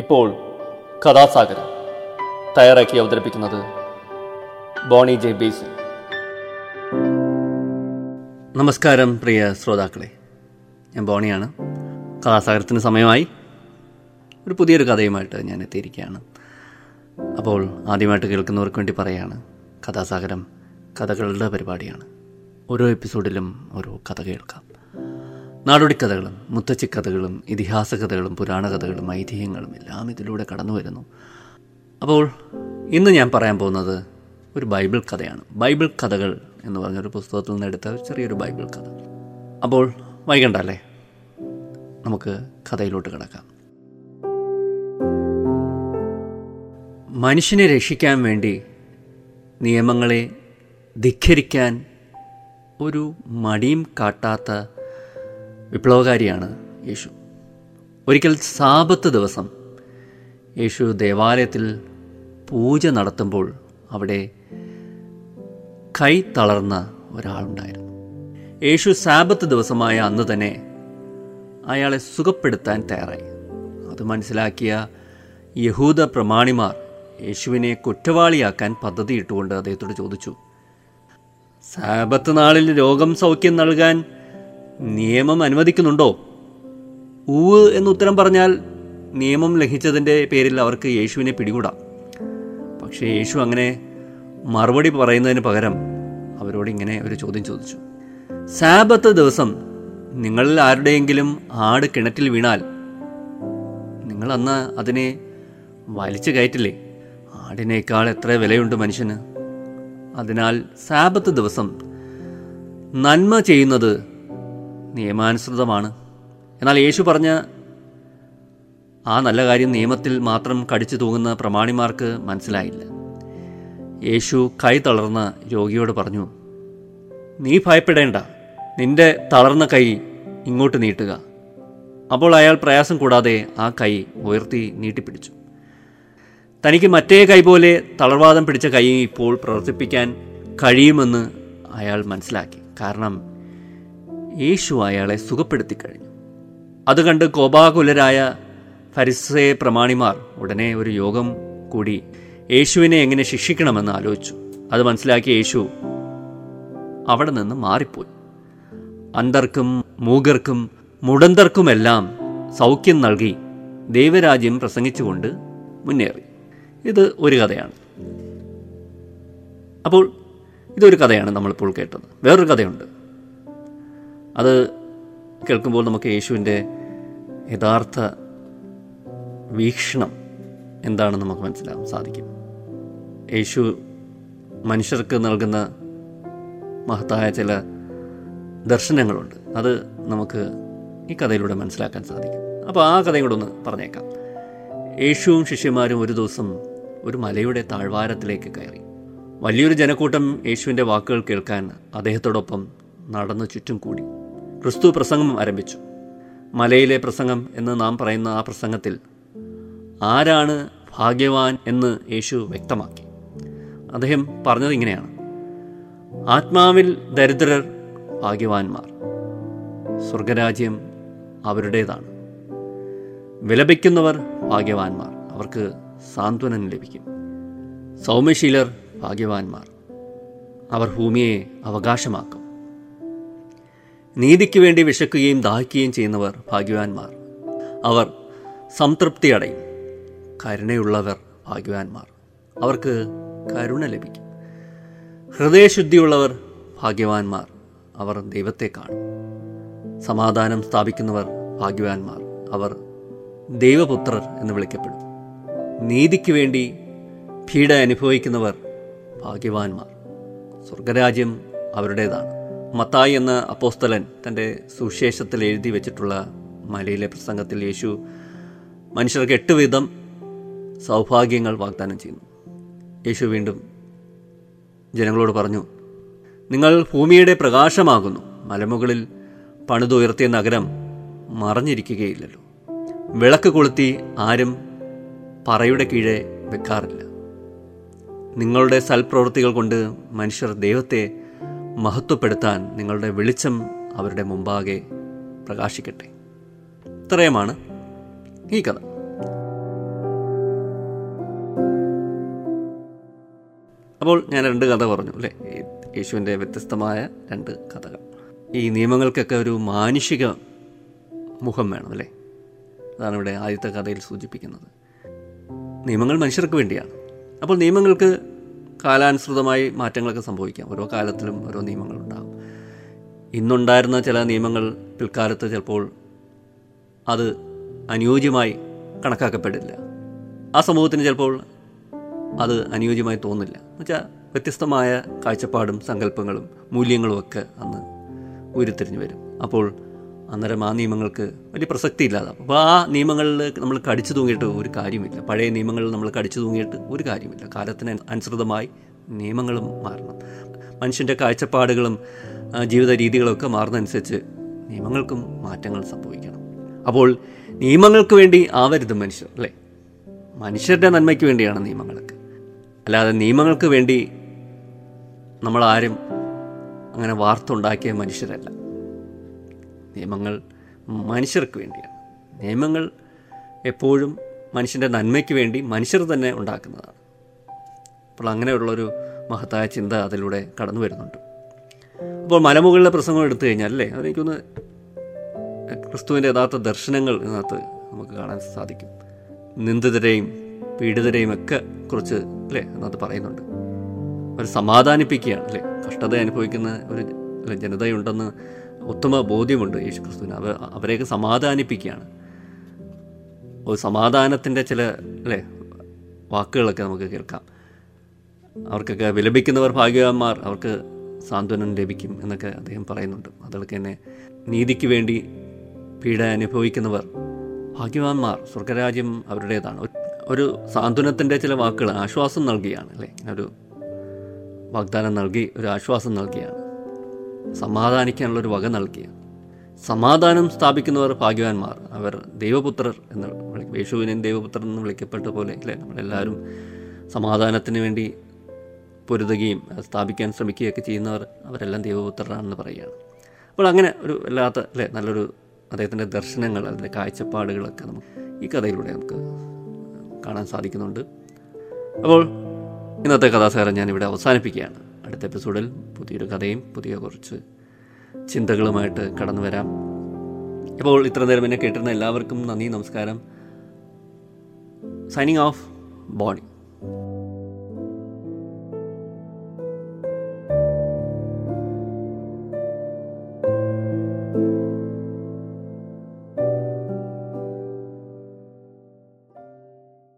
ഇപ്പോൾ കഥാസാഗരം തയ്യാറാക്കി അവതരിപ്പിക്കുന്നത് ബോണി ജെ ബേസിൽ നമസ്കാരം പ്രിയ ശ്രോതാക്കളെ ഞാൻ ബോണിയാണ് കഥാസാഗരത്തിന് സമയമായി ഒരു പുതിയൊരു കഥയുമായിട്ട് ഞാൻ എത്തിയിരിക്കുകയാണ് അപ്പോൾ ആദ്യമായിട്ട് കേൾക്കുന്നവർക്ക് വേണ്ടി പറയുകയാണ് കഥാസാഗരം കഥകളുടെ പരിപാടിയാണ് ഓരോ എപ്പിസോഡിലും ഓരോ കഥ കേൾക്കാം നാടോടിക്കഥകളും മുത്തച്ചിക്കഥകളും ഇതിഹാസ കഥകളും പുരാണ കഥകളും ഐതിഹ്യങ്ങളും എല്ലാം ഇതിലൂടെ കടന്നു വരുന്നു അപ്പോൾ ഇന്ന് ഞാൻ പറയാൻ പോകുന്നത് ഒരു ബൈബിൾ കഥയാണ് ബൈബിൾ കഥകൾ എന്ന് പറഞ്ഞൊരു പുസ്തകത്തിൽ നിന്ന് എടുത്ത ചെറിയൊരു ബൈബിൾ കഥ അപ്പോൾ വൈകണ്ടല്ലേ നമുക്ക് കഥയിലോട്ട് കിടക്കാം മനുഷ്യനെ രക്ഷിക്കാൻ വേണ്ടി നിയമങ്ങളെ ധിഖരിക്കാൻ ഒരു മടിയും കാട്ടാത്ത വിപ്ലവകാരിയാണ് യേശു ഒരിക്കൽ സാപത്ത് ദിവസം യേശു ദേവാലയത്തിൽ പൂജ നടത്തുമ്പോൾ അവിടെ കൈ തളർന്ന ഒരാളുണ്ടായിരുന്നു യേശു സാപത്ത് ദിവസമായ അന്ന് തന്നെ അയാളെ സുഖപ്പെടുത്താൻ തയ്യാറായി അത് മനസ്സിലാക്കിയ യഹൂദ പ്രമാണിമാർ യേശുവിനെ കുറ്റവാളിയാക്കാൻ പദ്ധതിയിട്ടുകൊണ്ട് അദ്ദേഹത്തോട് ചോദിച്ചു സാപത്ത് നാളിൽ രോഗം സൗഖ്യം നൽകാൻ നിയമം അനുവദിക്കുന്നുണ്ടോ ഊവ് എന്ന് ഉത്തരം പറഞ്ഞാൽ നിയമം ലംഘിച്ചതിൻ്റെ പേരിൽ അവർക്ക് യേശുവിനെ പിടികൂടാം പക്ഷേ യേശു അങ്ങനെ മറുപടി പറയുന്നതിന് പകരം അവരോട് ഇങ്ങനെ ഒരു ചോദ്യം ചോദിച്ചു സാബത്ത് ദിവസം നിങ്ങളിൽ ആരുടെയെങ്കിലും ആട് കിണറ്റിൽ വീണാൽ നിങ്ങൾ അന്ന് അതിനെ വലിച്ചു കയറ്റില്ലേ ആടിനേക്കാൾ എത്ര വിലയുണ്ട് മനുഷ്യന് അതിനാൽ സാബത്ത് ദിവസം നന്മ ചെയ്യുന്നത് നിയമാനുസൃതമാണ് എന്നാൽ യേശു പറഞ്ഞ ആ നല്ല കാര്യം നിയമത്തിൽ മാത്രം കടിച്ചു തൂങ്ങുന്ന പ്രമാണിമാർക്ക് മനസ്സിലായില്ല യേശു കൈ തളർന്ന രോഗിയോട് പറഞ്ഞു നീ ഭയപ്പെടേണ്ട നിന്റെ തളർന്ന കൈ ഇങ്ങോട്ട് നീട്ടുക അപ്പോൾ അയാൾ പ്രയാസം കൂടാതെ ആ കൈ ഉയർത്തി നീട്ടിപ്പിടിച്ചു തനിക്ക് മറ്റേ കൈ പോലെ തളർവാദം പിടിച്ച കൈ ഇപ്പോൾ പ്രവർത്തിപ്പിക്കാൻ കഴിയുമെന്ന് അയാൾ മനസ്സിലാക്കി കാരണം യേശു അയാളെ സുഖപ്പെടുത്തി കഴിഞ്ഞു അത് കണ്ട് കോപാകുലരായ ഫരിസേ പ്രമാണിമാർ ഉടനെ ഒരു യോഗം കൂടി യേശുവിനെ എങ്ങനെ ശിക്ഷിക്കണമെന്ന് ആലോചിച്ചു അത് മനസ്സിലാക്കിയ യേശു അവിടെ നിന്ന് മാറിപ്പോയി അന്തർക്കും മൂകർക്കും മുടന്തർക്കുമെല്ലാം സൗഖ്യം നൽകി ദൈവരാജ്യം പ്രസംഗിച്ചുകൊണ്ട് മുന്നേറി ഇത് ഒരു കഥയാണ് അപ്പോൾ ഇതൊരു കഥയാണ് നമ്മളിപ്പോൾ കേട്ടത് വേറൊരു കഥയുണ്ട് അത് കേൾക്കുമ്പോൾ നമുക്ക് യേശുവിൻ്റെ യഥാർത്ഥ വീക്ഷണം എന്താണെന്ന് നമുക്ക് മനസ്സിലാകാൻ സാധിക്കും യേശു മനുഷ്യർക്ക് നൽകുന്ന മഹത്തായ ചില ദർശനങ്ങളുണ്ട് അത് നമുക്ക് ഈ കഥയിലൂടെ മനസ്സിലാക്കാൻ സാധിക്കും അപ്പോൾ ആ കഥയും കൂടെ ഒന്ന് പറഞ്ഞേക്കാം യേശുവും ശിഷ്യന്മാരും ഒരു ദിവസം ഒരു മലയുടെ താഴ്വാരത്തിലേക്ക് കയറി വലിയൊരു ജനക്കൂട്ടം യേശുവിൻ്റെ വാക്കുകൾ കേൾക്കാൻ അദ്ദേഹത്തോടൊപ്പം നടന്നു ചുറ്റും കൂടി ക്രിസ്തു പ്രസംഗം ആരംഭിച്ചു മലയിലെ പ്രസംഗം എന്ന് നാം പറയുന്ന ആ പ്രസംഗത്തിൽ ആരാണ് ഭാഗ്യവാൻ എന്ന് യേശു വ്യക്തമാക്കി അദ്ദേഹം പറഞ്ഞത് ഇങ്ങനെയാണ് ആത്മാവിൽ ദരിദ്രർ ഭാഗ്യവാന്മാർ സ്വർഗരാജ്യം അവരുടേതാണ് വിലപിക്കുന്നവർ ഭാഗ്യവാന്മാർ അവർക്ക് സാന്ത്വനം ലഭിക്കും സൗമ്യശീലർ ഭാഗ്യവാന്മാർ അവർ ഭൂമിയെ അവകാശമാക്കും നീതിക്ക് വേണ്ടി വിശക്കുകയും ദാഹിക്കുകയും ചെയ്യുന്നവർ ഭാഗ്യവാന്മാർ അവർ സംതൃപ്തി അടയും കരുണയുള്ളവർ ഭാഗ്യവാന്മാർ അവർക്ക് കരുണ ലഭിക്കും ഹൃദയശുദ്ധിയുള്ളവർ ഭാഗ്യവാന്മാർ അവർ ദൈവത്തെ കാണും സമാധാനം സ്ഥാപിക്കുന്നവർ ഭാഗ്യവാന്മാർ അവർ ദൈവപുത്രർ എന്ന് വിളിക്കപ്പെടും നീതിക്ക് വേണ്ടി പീഡ അനുഭവിക്കുന്നവർ ഭാഗ്യവാന്മാർ സ്വർഗരാജ്യം അവരുടേതാണ് മത്തായി എന്ന അപ്പോസ്തലൻ തൻ്റെ സുവിശേഷത്തിൽ എഴുതി വെച്ചിട്ടുള്ള മലയിലെ പ്രസംഗത്തിൽ യേശു മനുഷ്യർക്ക് എട്ട് വിധം സൗഭാഗ്യങ്ങൾ വാഗ്ദാനം ചെയ്യുന്നു യേശു വീണ്ടും ജനങ്ങളോട് പറഞ്ഞു നിങ്ങൾ ഭൂമിയുടെ പ്രകാശമാകുന്നു മലമുകളിൽ പണിതുയർത്തിയ നഗരം മറഞ്ഞിരിക്കുകയില്ലല്ലോ വിളക്ക് കൊളുത്തി ആരും പറയുടെ കീഴെ വെക്കാറില്ല നിങ്ങളുടെ സൽപ്രവൃത്തികൾ കൊണ്ട് മനുഷ്യർ ദൈവത്തെ മഹത്വപ്പെടുത്താൻ നിങ്ങളുടെ വെളിച്ചം അവരുടെ മുമ്പാകെ പ്രകാശിക്കട്ടെ ഇത്രയുമാണ് ഈ കഥ അപ്പോൾ ഞാൻ രണ്ട് കഥ പറഞ്ഞു അല്ലേ ഈ യേശുവിൻ്റെ വ്യത്യസ്തമായ രണ്ട് കഥകൾ ഈ നിയമങ്ങൾക്കൊക്കെ ഒരു മാനുഷിക മുഖം വേണം അല്ലേ അതാണ് ഇവിടെ ആദ്യത്തെ കഥയിൽ സൂചിപ്പിക്കുന്നത് നിയമങ്ങൾ മനുഷ്യർക്ക് വേണ്ടിയാണ് അപ്പോൾ നിയമങ്ങൾക്ക് കാലാനുസൃതമായി മാറ്റങ്ങളൊക്കെ സംഭവിക്കാം ഓരോ കാലത്തിലും ഓരോ നിയമങ്ങളുണ്ടാകും ഇന്നുണ്ടായിരുന്ന ചില നിയമങ്ങൾ പിൽക്കാലത്ത് ചിലപ്പോൾ അത് അനുയോജ്യമായി കണക്കാക്കപ്പെടില്ല ആ സമൂഹത്തിന് ചിലപ്പോൾ അത് അനുയോജ്യമായി തോന്നില്ല എന്നുവെച്ചാൽ വ്യത്യസ്തമായ കാഴ്ചപ്പാടും സങ്കല്പങ്ങളും മൂല്യങ്ങളും ഒക്കെ അന്ന് ഉരുത്തിരിഞ്ഞു വരും അപ്പോൾ അന്നേരം ആ നിയമങ്ങൾക്ക് വലിയ പ്രസക്തി ഇല്ലാതാവും അപ്പോൾ ആ നിയമങ്ങളിൽ നമ്മൾ കടിച്ചു തൂങ്ങിയിട്ട് ഒരു കാര്യമില്ല പഴയ നിയമങ്ങളിൽ നമ്മൾ കടിച്ചു തൂങ്ങിയിട്ട് ഒരു കാര്യമില്ല കാലത്തിന് അനുസൃതമായി നിയമങ്ങളും മാറണം മനുഷ്യൻ്റെ കാഴ്ചപ്പാടുകളും ആ, ജീവിത രീതികളൊക്കെ മാറുന്നതനുസരിച്ച് നിയമങ്ങൾക്കും മാറ്റങ്ങൾ സംഭവിക്കണം അപ്പോൾ നിയമങ്ങൾക്ക് വേണ്ടി ആവരുത് മനുഷ്യർ അല്ലേ മനുഷ്യരുടെ നന്മയ്ക്ക് വേണ്ടിയാണ് നിയമങ്ങളൊക്കെ അല്ലാതെ നിയമങ്ങൾക്ക് വേണ്ടി നമ്മളാരും അങ്ങനെ വാർത്തുണ്ടാക്കിയ മനുഷ്യരല്ല നിയമങ്ങൾ മനുഷ്യർക്ക് വേണ്ടിയാണ് നിയമങ്ങൾ എപ്പോഴും മനുഷ്യൻ്റെ നന്മയ്ക്ക് വേണ്ടി മനുഷ്യർ തന്നെ ഉണ്ടാക്കുന്നതാണ് അപ്പോൾ അങ്ങനെയുള്ളൊരു മഹത്തായ ചിന്ത അതിലൂടെ കടന്നു വരുന്നുണ്ട് അപ്പോൾ മലമുകളിലെ പ്രസംഗം എടുത്തു കഴിഞ്ഞാൽ അല്ലേ അതെനിക്കൊന്ന് ക്രിസ്തുവിൻ്റെ യഥാർത്ഥ ദർശനങ്ങൾ ഇതിനകത്ത് നമുക്ക് കാണാൻ സാധിക്കും നിന്ദിതരെയും പീഡിതരെയും ഒക്കെ കുറിച്ച് അല്ലേ അതിനകത്ത് പറയുന്നുണ്ട് അവർ സമാധാനിപ്പിക്കുകയാണ് അല്ലേ കഷ്ടത അനുഭവിക്കുന്ന ഒരു അല്ലേ, ജനതയുണ്ടെന്ന് ഉത്തമ ബോധ്യമുണ്ട് യേശു ക്രിസ്തുവിന് അവർ അവരെയൊക്കെ സമാധാനിപ്പിക്കുകയാണ് ഒരു സമാധാനത്തിൻ്റെ ചില അല്ലേ വാക്കുകളൊക്കെ നമുക്ക് കേൾക്കാം അവർക്കൊക്കെ വിലപിക്കുന്നവർ ഭാഗ്യവാന്മാർ അവർക്ക് സാന്ത്വനം ലഭിക്കും എന്നൊക്കെ അദ്ദേഹം പറയുന്നുണ്ട് അതുകൊണ്ട് തന്നെ നീതിക്ക് വേണ്ടി പീഡ അനുഭവിക്കുന്നവർ ഭാഗ്യവാന്മാർ സ്വർഗരാജ്യം അവരുടേതാണ് ഒരു- ഒരു സാന്ത്വനത്തിൻ്റെ ചില വാക്കുകൾ ആശ്വാസം നൽകിയാണ് അല്ലേ ഇങ്ങനെ ഒരു വാഗ്ദാനം നൽകി ഒരു ആശ്വാസം നൽകിയാണ് സമാധാനിക്കാനുള്ള ഒരു വക നൽകിയാണ് സമാധാനം സ്ഥാപിക്കുന്നവർ ഭാഗ്യവാന്മാർ അവർ ദൈവപുത്രർ എന്ന് വിളിക്കും യേശുവിനെയും ദൈവപുത്രൻ എന്ന് വിളിക്കപ്പെട്ട പോലെ അല്ലേ നമ്മളെല്ലാവരും സമാധാനത്തിന് വേണ്ടി പൊരുതുകയും അത് സ്ഥാപിക്കാൻ ശ്രമിക്കുകയൊക്കെ ചെയ്യുന്നവർ അവരെല്ലാം ദൈവപുത്രരാണെന്ന് പറയുകയാണ് അപ്പോൾ അങ്ങനെ ഒരു വല്ലാത്ത അല്ലേ നല്ലൊരു അദ്ദേഹത്തിൻ്റെ ദർശനങ്ങൾ അതിൻ്റെ കാഴ്ചപ്പാടുകളൊക്കെ നമുക്ക് ഈ കഥയിലൂടെ നമുക്ക് കാണാൻ സാധിക്കുന്നുണ്ട് അപ്പോൾ ഇന്നത്തെ കഥാസാരം ഞാനിവിടെ അവസാനിപ്പിക്കുകയാണ് അടുത്ത എപ്പിസോഡിൽ പുതിയൊരു കഥയും പുതിയ കുറച്ച് ചിന്തകളുമായിട്ട് കടന്നു വരാം അപ്പോൾ ഇത്ര നേരം എന്നെ കേട്ടിരുന്ന എല്ലാവർക്കും നന്ദി നമസ്കാരം സൈനിങ് ഓഫ് ബോണി